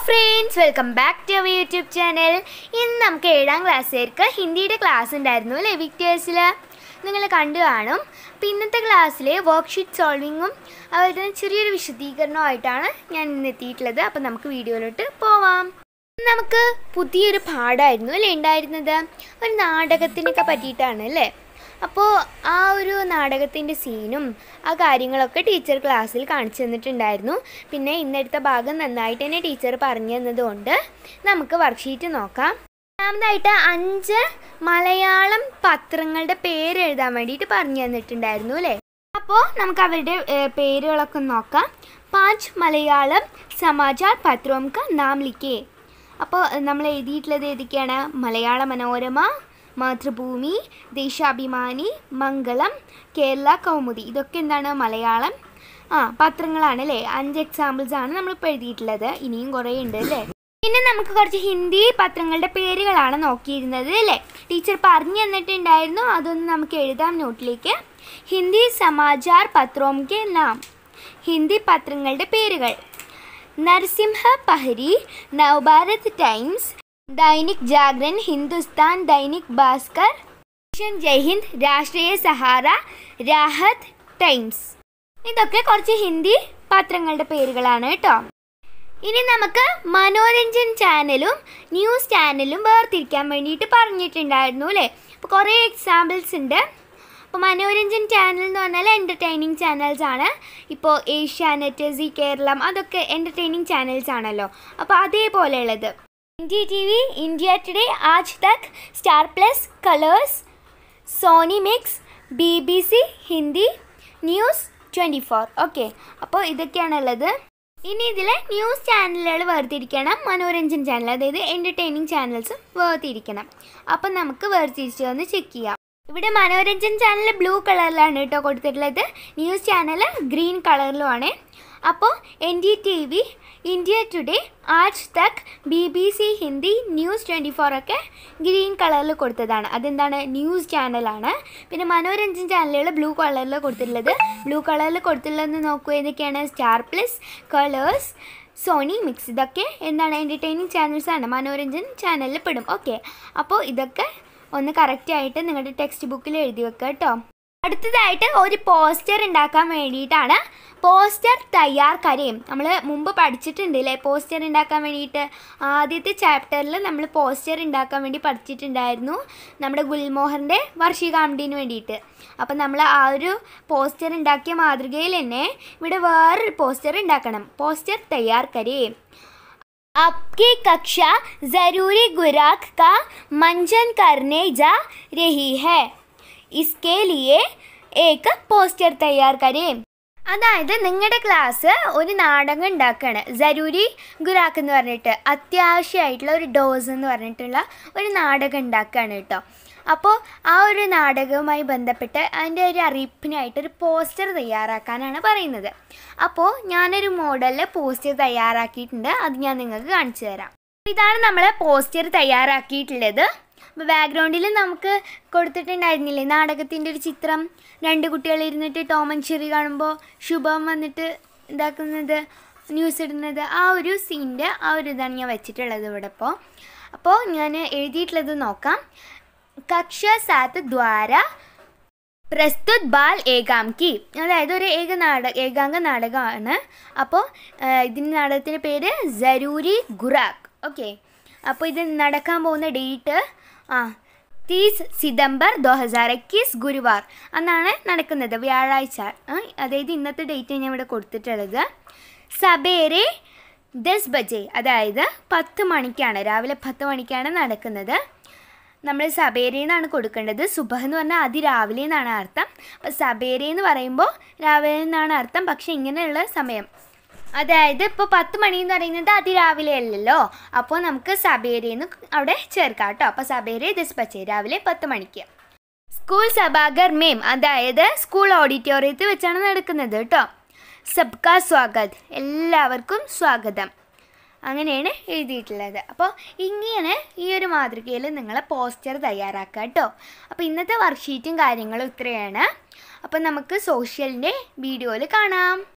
friends welcome back to our YouTube channel ഇന്ന് നമുക്ക് ഏഴാം ക്ലാസ്സുകാർക്ക് ഹിന്ദിയുടെ ക്ലാസ് ഉണ്ടായിരുന്നു അല്ലേ വിക്ടേഴ്സിൽ നിങ്ങൾ കണ്ടു കാണും അപ്പോൾ ഇന്നത്തെ ക്ലാസ്സിൽ വർക്ക്ഷീറ്റ് സോൾവിങ്ങും അതുപോലെ തന്നെ ചെറിയൊരു വിശദീകരണമായിട്ടാണ് ഞാൻ ഇന്ന് എത്തിയിട്ടുള്ളത് അപ്പോൾ നമുക്ക് വീഡിയോയിലോട്ട് പോവാം നമുക്ക് പുതിയൊരു പാഠമായിരുന്നു അല്ലേ ഉണ്ടായിരുന്നത് ഒരു നാടകത്തിനൊക്കെ പറ്റിയിട്ടാണ് അല്ലേ അപ്പോൾ ആ ഒരു നാടകത്തിൻ്റെ സീനും ആ കാര്യങ്ങളൊക്കെ ടീച്ചർ ക്ലാസ്സിൽ കാണിച്ചു തന്നിട്ടുണ്ടായിരുന്നു പിന്നെ ഇന്നെടുത്ത ഭാഗം നന്നായിട്ട് തന്നെ ടീച്ചർ പറഞ്ഞു തന്നതുകൊണ്ട് നമുക്ക് വർക്ക്ഷീറ്റ് നോക്കാം രണ്ടാമതായിട്ട് അഞ്ച് മലയാളം പത്രങ്ങളുടെ പേര് എഴുതാൻ വേണ്ടിയിട്ട് പറഞ്ഞു തന്നിട്ടുണ്ടായിരുന്നു അല്ലേ അപ്പോൾ നമുക്ക് അവരുടെ ഏഹ്, പേരുകളൊക്കെ നോക്കാം പാഞ്ച് മലയാളം സമാചാർ പത്രോം ക നാം ലിക്കേ അപ്പോൾ നമ്മൾ എഴുതിയിട്ടുള്ളത് ഏതൊക്കെയാണ് മലയാള മനോരമ മാതൃഭൂമി ദേശാഭിമാനി മംഗളം കേരള കൗമുദി ഇതൊക്കെ എന്താണ് മലയാളം ആ പത്രങ്ങളാണ് അല്ലേ അഞ്ച് എക്സാമ്പിൾസ് ആണ് നമ്മളിപ്പോൾ എഴുതിയിട്ടുള്ളത് ഇനിയും കുറേ ഉണ്ട് അല്ലേ പിന്നെ നമുക്ക് കുറച്ച് ഹിന്ദി പത്രങ്ങളുടെ പേരുകളാണ് നോക്കിയിരുന്നത് അല്ലേ ടീച്ചർ പറഞ്ഞു തന്നിട്ടുണ്ടായിരുന്നു അതൊന്ന് നമുക്ക് എഴുതാം നോട്ടിലേക്ക് ഹിന്ദി സമാചാർ പത്രോം കെ നാം ഹിന്ദി പത്രങ്ങളുടെ പേരുകൾ നരസിംഹ പഹരി Navbharat Times Dainik Jagran Hindustan Dainik Bhaskar mission Jaihind Rashtriya Sahara Rahat times ഇതൊക്കെ കുറച്ച് ഹിന്ദി പത്രങ്ങളുടെ പേരുകളാണ് കേട്ടോ ഇനി നമുക്ക് മനോരഞ്ജൻ ചാനലും ന്യൂസ് ചാനലും വേർതിരിക്കാൻ വേണ്ടിയിട്ട് പറഞ്ഞിട്ടുണ്ടായിരുന്നു അല്ലേ അപ്പോൾ കുറേ എക്സാമ്പിൾസ് ഉണ്ട് അപ്പോൾ മനോരഞ്ജൻ ചാനൽ എന്ന് പറഞ്ഞാൽ എൻ്റർടൈനിങ് ചാനൽസ് ആണ് ഇപ്പോൾ ഏഷ്യാനെറ്റ് സി കേരളം അതൊക്കെ എൻ്റർടൈനിങ് ചാനൽസ് ആണല്ലോ അപ്പോൾ അതേപോലെയുള്ളത് India T V India today ആജ് തക് star plus colours Sony mix B B C Hindi news twenty four okay അപ്പോൾ ഇതൊക്കെയാണുള്ളത് ഇനി ഇതിൽ ന്യൂസ് ചാനലുകൾ വേർതിരിക്കണം മനോരഞ്ജൻ ചാനൽ അതായത് എൻ്റർടൈനിങ് ചാനൽസും വേർതിരിക്കണം അപ്പം നമുക്ക് വേർതിരിച്ച് ഒന്ന് ചെക്ക് ചെയ്യാം ഇവിടെ മനോരഞ്ജൻ ചാനൽ ബ്ലൂ കളറിലാണ് കേട്ടോ കൊടുത്തിട്ടുള്ളത് ന്യൂസ് ചാനൽ ഗ്രീൻ കളറിലുമാണ് അപ്പോൾ N D T V India today ആജ് തക് B B C Hindi news twenty four ഒക്കെ ഗ്രീൻ കളറിൽ കൊടുത്തതാണ് അതെന്താണ് ന്യൂസ് ചാനലാണ് പിന്നെ മനോരഞ്ജൻ ചാനലുകൾ ബ്ലൂ കളറിൽ കൊടുത്തിട്ടുള്ളത് ബ്ലൂ കളറിൽ കൊടുത്തിട്ടുള്ളതെന്ന് നോക്കൂ ഏതൊക്കെയാണ് star plus colours Sony mix ഇതൊക്കെ എന്താണ് എൻ്റർടൈനിങ് ചാനൽസ് ആണ് മനോരഞ്ജൻ ചാനലിൽ പെടും ഓക്കെ അപ്പോൾ ഇതൊക്കെ ഒന്ന് കറക്റ്റായിട്ട് നിങ്ങളുടെ ടെക്സ്റ്റ് ബുക്കിൽ എഴുതി വെക്കുക കേട്ടോ അടുത്തതായിട്ട് ഒരു പോസ്റ്റർ ഉണ്ടാക്കാൻ വേണ്ടിയിട്ടാണ് പോസ്റ്റർ തയ്യാർ കരയും നമ്മൾ മുമ്പ് പഠിച്ചിട്ടുണ്ട് അല്ലേ പോസ്റ്റർ ഉണ്ടാക്കാൻ വേണ്ടിയിട്ട് ആദ്യത്തെ ചാപ്റ്ററിൽ നമ്മൾ പോസ്റ്റർ ഉണ്ടാക്കാൻ വേണ്ടി പഠിച്ചിട്ടുണ്ടായിരുന്നു നമ്മുടെ ഗുൽമോഹറിൻ്റെ വാർഷികാമണ്ടിന് വേണ്ടിയിട്ട് അപ്പം നമ്മൾ ആ ഒരു പോസ്റ്റർ ഉണ്ടാക്കിയ മാതൃകയിൽ തന്നെ ഇവിടെ വേറൊരു പോസ്റ്റർ ഉണ്ടാക്കണം പോസ്റ്റർ തയ്യാർ കരയും आपकी कक्षा ज़रूरी गुराक का मंचन करने जा रही है इसके लिए एक പോസ്റ്റർ തയ്യാർ കരേം അതായത് നിങ്ങളുടെ ക്ലാസ് ഒരു നാടകം ഉണ്ടാക്കുകയാണ് ജരൂരി ഗുരാക്ക് എന്ന് പറഞ്ഞിട്ട് അത്യാവശ്യമായിട്ടുള്ള ഒരു ഡോസ് എന്ന് പറഞ്ഞിട്ടുള്ള ഒരു നാടകം ഉണ്ടാക്കുകയാണ് കേട്ടോ അപ്പോൾ ആ ഒരു നാടകവുമായി ബന്ധപ്പെട്ട് അതിൻ്റെ ഒരു അറിയിപ്പിനായിട്ട് ഒരു പോസ്റ്റർ തയ്യാറാക്കാനാണ് പറയുന്നത് അപ്പോൾ ഞാനൊരു മോഡലിൽ പോസ്റ്റർ തയ്യാറാക്കിയിട്ടുണ്ട് അത് ഞാൻ നിങ്ങൾക്ക് കാണിച്ചു തരാം ഇതാണ് നമ്മൾ പോസ്റ്റർ തയ്യാറാക്കിയിട്ടുള്ളത് അപ്പോൾ ബാക്ക്ഗ്രൗണ്ടിൽ നമുക്ക് കൊടുത്തിട്ടുണ്ടായിരുന്നില്ലേ നാടകത്തിൻ്റെ ഒരു ചിത്രം രണ്ട് കുട്ടികൾ ഇരുന്നിട്ട് ടോം ആൻഡ് ചെറി കാണുമ്പോൾ ശുഭം വന്നിട്ട് ഇതാക്കുന്നത് ന്യൂസ് ഇടുന്നത് ആ ഒരു സീൻ്റെ ആ ഒരു ഇതാണ് ഞാൻ വെച്ചിട്ടുള്ളത് ഇവിടെ ഇപ്പോൾ അപ്പോൾ ഞാൻ എഴുതിയിട്ടുള്ളത് നോക്കാം കക്ഷ സാത്ത് ദ്വാര പ്രസ്തുത് ബാൽ ഏകാംകി അതായത് ഒരു ഏക നാടക ഏകാംഗ നാടകമാണ് അപ്പോൾ ഇതിൻ്റെ നാടകത്തിൻ്റെ പേര് ജരൂരി ഗുറാക്ക് ഓക്കെ അപ്പോൾ ഇത് നടക്കാൻ പോകുന്ന ഡേറ്റ് ആ തീസ് സിതംബർ ദോ ഹസാർ ഇക്കീസ് ഗുരുവാർ അന്നാണ് നടക്കുന്നത് വ്യാഴാഴ്ച ആ, അതായത് ഇന്നത്തെ ഡേറ്റ് ഞാൻ ഇവിടെ കൊടുത്തിട്ടുള്ളത് സബേരെ ദസ് ബജെ അതായത് പത്ത് മണിക്കാണ് രാവിലെ പത്ത് മണിക്കാണ് നടക്കുന്നത് നമ്മൾ സബേരെ എന്നാണ് കൊടുക്കേണ്ടത് സുബഹ് എന്ന് പറഞ്ഞാൽ അതിരാവിലെ എന്നാണ് അർത്ഥം അപ്പോൾ സബേരെ എന്ന് പറയുമ്പോൾ രാവിലെ എന്നാണ് അർത്ഥം പക്ഷെ ഇങ്ങനെയുള്ള സമയം അതായത് ഇപ്പോൾ പത്ത് മണി എന്ന് പറയുന്നത് അതിരാവിലെ അല്ലല്ലോ അപ്പോൾ നമുക്ക് സബേരെ എന്ന് അവിടെ ചേർക്കാം കേട്ടോ അപ്പോൾ സബേരെ ദിസ്പച്ചേ രാവിലെ പത്ത് മണിക്ക് സ്കൂൾ സഭാഗർ മേം അതായത് സ്കൂൾ ഓഡിറ്റോറിയത്തിൽ വെച്ചാണ് നടക്കുന്നത് കേട്ടോ സബ്കാ സ്വാഗത് എല്ലാവർക്കും സ്വാഗതം അങ്ങനെയാണ് എഴുതിയിട്ടുള്ളത് അപ്പോൾ ഇങ്ങനെ ഈ ഒരു മാതൃകയിൽ നിങ്ങൾ പോസ്റ്റർ തയ്യാറാക്കുക കേട്ടോ അപ്പോൾ ഇന്നത്തെ വർക്ക്ഷീറ്റും കാര്യങ്ങളും ഇത്രയാണ് അപ്പോൾ നമുക്ക് സോഷ്യലിൻ്റെ വീഡിയോയിൽ കാണാം